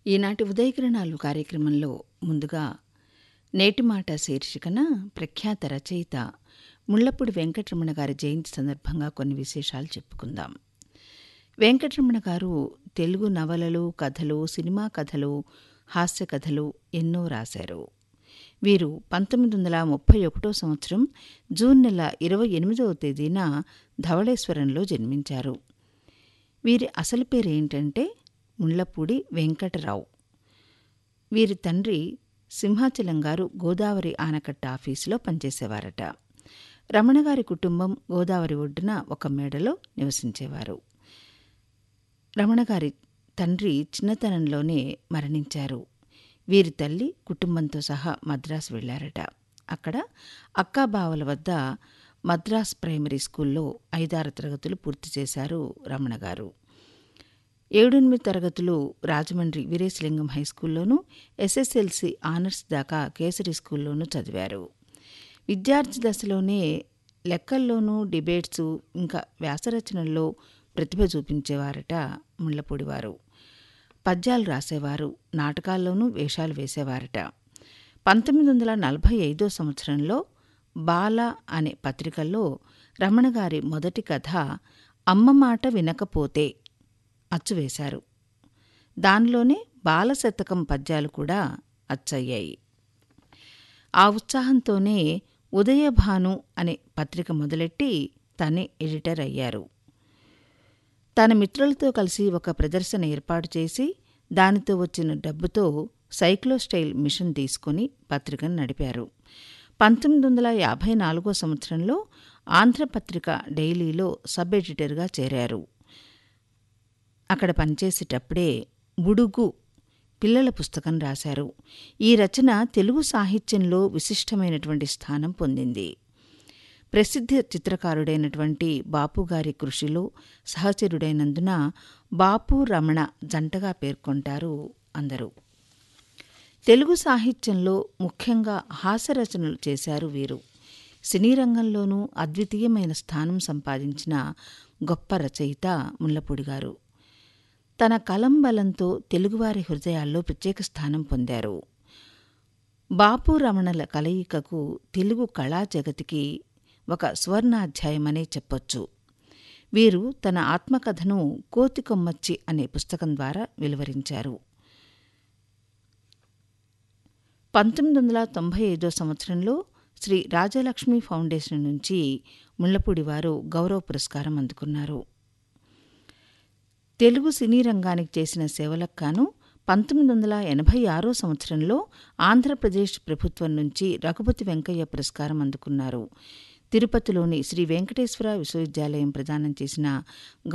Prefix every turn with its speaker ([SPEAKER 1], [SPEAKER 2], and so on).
[SPEAKER 1] ఈనాటి ఉదయకిరణాలు కార్యక్రమంలో ముందుగా నేటి మాట శీర్షికన ప్రఖ్యాత రచయిత ముళ్లపూడి వెంకటరమణ గారి జయంతి సందర్భంగా కొన్ని విశేషాలు చెప్పుకుందాం వెంకటరమణ గారు తెలుగు నవలలు కథలు సినిమా కథలు హాస్య కథలు ఎన్నో రాశారు వీరు పంతొమ్మిది వందల ముప్పై ఒకటో సంవత్సరం జూన్ నెల ఇరవై ఎనిమిదవ తేదీన ధవళేశ్వరంలో జన్మించారు వీరి అసలు పేరు ఏంటంటే ముళ్లపూడి వెంకటరావు వీరి తండ్రి సింహాచలం గారు గోదావరి ఆనకట్ట ఆఫీసులో పనిచేసేవారట రమణగారి కుటుంబం గోదావరి ఒడ్డున ఒక మేడలో నివసించేవారు రమణగారి తండ్రి చిన్నతనంలోనే మరణించారు వీరి తల్లి కుటుంబంతో సహా మద్రాసు వెళ్లారట అక్కడ అక్కాబావల వద్ద మద్రాస్ ప్రైమరీ స్కూల్లో ఐదారు తరగతులు పూర్తి చేశారు రమణగారు ఏడెనిమిది తరగతులు రాజమండ్రి వీరేశలింగం హైస్కూల్లోనూ ఎస్ఎస్ఎల్సి ఆనర్స్ దాకా కేసరి స్కూల్లోనూ చదివారు విద్యార్థి దశలోనే లెక్కల్లోనూ డిబేట్సు ఇంకా వ్యాసరచనల్లో ప్రతిభ చూపించేవారట ముళ్లపూడివారు పద్యాలు రాసేవారు నాటకాల్లోనూ వేషాలు వేసేవారట పంతొమ్మిది వందల నలభై ఐదో సంవత్సరంలో బాల అనే పత్రికల్లో రమణగారి మొదటి కథ అమ్మ మాట వినకపోతే అచ్చువేశారు దానిలోనే బాలశతకం పద్యాలు కూడా అచ్చయ్యాయి ఆ ఉత్సాహంతోనే ఉదయభాను అనే పత్రిక మొదలెట్టి తనే ఎడిటర్ అయ్యారు తన మిత్రులతో కలిసి ఒక ప్రదర్శన ఏర్పాటు చేసి దానితో వచ్చిన డబ్బుతో సైక్లోస్టైల్ మిషన్ తీసుకుని పత్రికను నడిపారు పంతొమ్మిది వందల యాభై నాలుగో సంవత్సరంలో ఆంధ్రపత్రిక డైలీలో సబ్ ఎడిటర్గా చేరారు అక్కడ పనిచేసేటప్పుడే బుడుగు పిల్లల పుస్తకం రాశారు ఈ రచన తెలుగు సాహిత్యంలో విశిష్టమైనటువంటి స్థానం పొందింది ప్రసిద్ధ చిత్రకారుడైనటువంటి బాపుగారి కృషిలో సహచరుడైనందున బాపు రమణ జంటగా పేర్కొంటారు అందరూ తెలుగు సాహిత్యంలో ముఖ్యంగా హాస్యరచనలు చేశారు వీరు సినీ రంగంలోనూ అద్వితీయమైన స్థానం సంపాదించిన గొప్ప రచయిత ముల్లపూడి గారు తన కలం బలంతో తెలుగువారి హృదయాల్లో ప్రత్యేక స్థానం పొందారు బాపు రమణల కలయికకు తెలుగు కళా జగతికి ఒక స్వర్ణాధ్యాయమనే చెప్పొచ్చు వీరు తన ఆత్మకథను కోతికొమ్మచ్చి అనే పుస్తకం ద్వారా వెలువరించారు పంతొమ్మిది వందల తొంభై ఐదో సంవత్సరంలో శ్రీ రాజలక్ష్మి ఫౌండేషన్ నుంచి ముళ్లపూడి వారు గౌరవ పురస్కారం అందుకున్నారు తెలుగు సినీ రంగానికి చేసిన సేవలకు గాను పంతొమ్మిది వందల ఎనభై ఆరో సంవత్సరంలో ఆంధ్రప్రదేశ్ ప్రభుత్వం నుంచి రఘుపతి వెంకయ్య పురస్కారం అందుకున్నారు తిరుపతిలోని శ్రీ వెంకటేశ్వర విశ్వవిద్యాలయం ప్రదానం చేసిన